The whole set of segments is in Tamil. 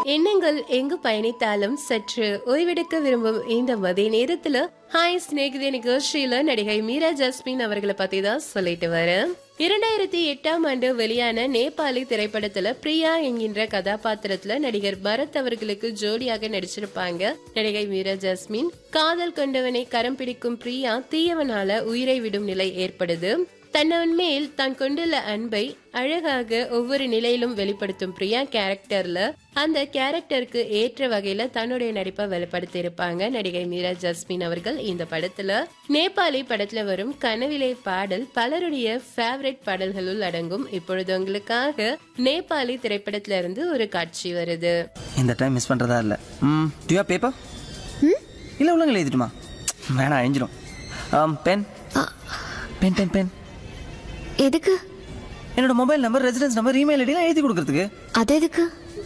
எண்ணங்கள் எங்கு பயணித்தாலும் சற்று ஓய்வெடுக்க விரும்பும் இந்த மதிய நேரத்துல ஹாய் ஸ்நேகிதி நிகழ்ச்சியில நடிகை மீரா ஜாஸ்மின் அவர்களை பத்தி தான் சொல்லிட்டு வரேன் இரண்டாயிரத்தி எட்டாம் ஆண்டு வெளியான நேபாளி திரைப்படத்துல பிரியா என்கின்ற கதாபாத்திரத்துல நடிகர் பரத் அவர்களுக்கு ஜோடியாக நடிச்சிருப்பாங்க நடிகை மீரா ஜாஸ்மின் காதல் கொண்டவனை கரம் பிடிக்கும் பிரியா தீயவனால உயிரை விடும் நிலை ஏற்படுது தன்னவன் மேல் தான் கொண்டுள்ள அன்பை அழகாக ஒவ்வொரு நிலையிலும் வெளிப்படுத்தும் பிரியா கேரக்டர்ல அந்த கேரக்டருக்கு ஏற்ற வகையில தன்னுடைய நடிப்பை வெளிப்படுத்தி இருப்பாங்க நடிகை மீரா ஜஸ்மின் அவர்கள் இந்த படத்துல நேபாளி படத்துல வரும் கனவிலே பாடல் பலருடைய ஃபேவரட் பாடல்களுள் அடங்கும் இப்பொழுது உங்களுக்காக நேபாளி திரைப்படத்துல இருந்து ஒரு காட்சி வருது இந்த டைம் மிஸ் பண்ணுறதா இல்லை ம் டியூ பேப்பர் இல்லை உள்ளங்க எழுதிட்டுமா வேணாம் அழிஞ்சிடும் பென் பென் பென் பென் எதுக்கு என்னோட mobile number residence number email ஐடிலாம் எழுதி கொடுக்கறதுக்கு அது எதுக்கு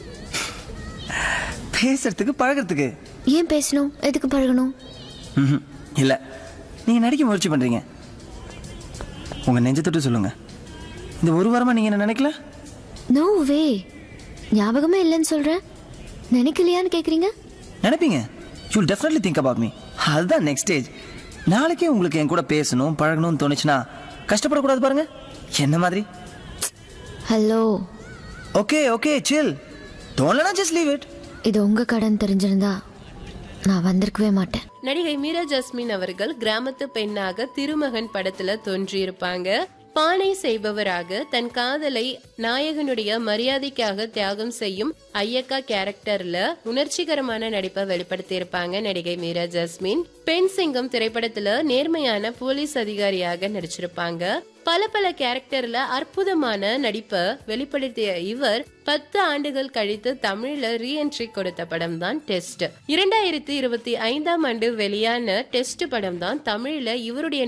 பேசுறதுக்கு பழகிறதுக்கு ஏன் பேசணும் எதுக்கு பழகணும் ம் இல்லை நீங்கள் நடிக்க முயற்சி பண்ணுறீங்க உங்கள் நெஞ்சத்தொட்டு சொல்லுங்க இந்த ஒரு வாரமாக நீங்கள் என்ன நினைக்கல நோ வே ஞாபகமே இல்லைன்னு சொல்றேன் நினைக்கலையான்னு கேக்குறீங்க நினைப்பீங்க you'll definitely think about me அதுதான் நெக்ஸ்ட் ஸ்டேஜ் நாளைக்கே உங்களுக்கு என் கூட பேசணும் பழகணும்னு தோணுச்சுன்னா கஷ்டப்படக்கூடாது பாருங்க என்ன மாதிரி ஹலோ ஓகே ஓகே சில் தோணலனா ஜஸ்ட் லீவ் இட் இது உங்க கடன் தெரிஞ்சிருந்தா நான் வந்திருக்கவே மாட்டேன் நடிகை மீரா ஜஸ்மின் அவர்கள் கிராமத்து பெண்ணாக திருமகன் படத்துல தோன்றியிருப்பாங்க பானை செய்பவராக தன் காதலை நாயகனுடைய மரியாதைக்காக தியாகம் செய்யும் ஐயக்கா கேரக்டர்ல உணர்ச்சிகரமான நடிப்பை வெளிப்படுத்தி இருப்பாங்க நடிகை மீரா ஜஸ்மின் பெண் சிங்கம் திரைப்படத்துல நேர்மையான போலீஸ் அதிகாரியாக நடிச்சிருப்பாங்க பல பல கேரக்டர்ல அற்புதமான நடிப்பை வெளிப்படுத்திய இவர் பத்து ஆண்டுகள் கழித்து தமிழ்ல ரீஎன்ட்ரி கொடுத்த படம் தான் டெஸ்ட் இரண்டாயிரத்தி இருபத்தி ஐந்தாம் ஆண்டு வெளியான டெஸ்ட் படம் தான் தமிழ்ல இவருடைய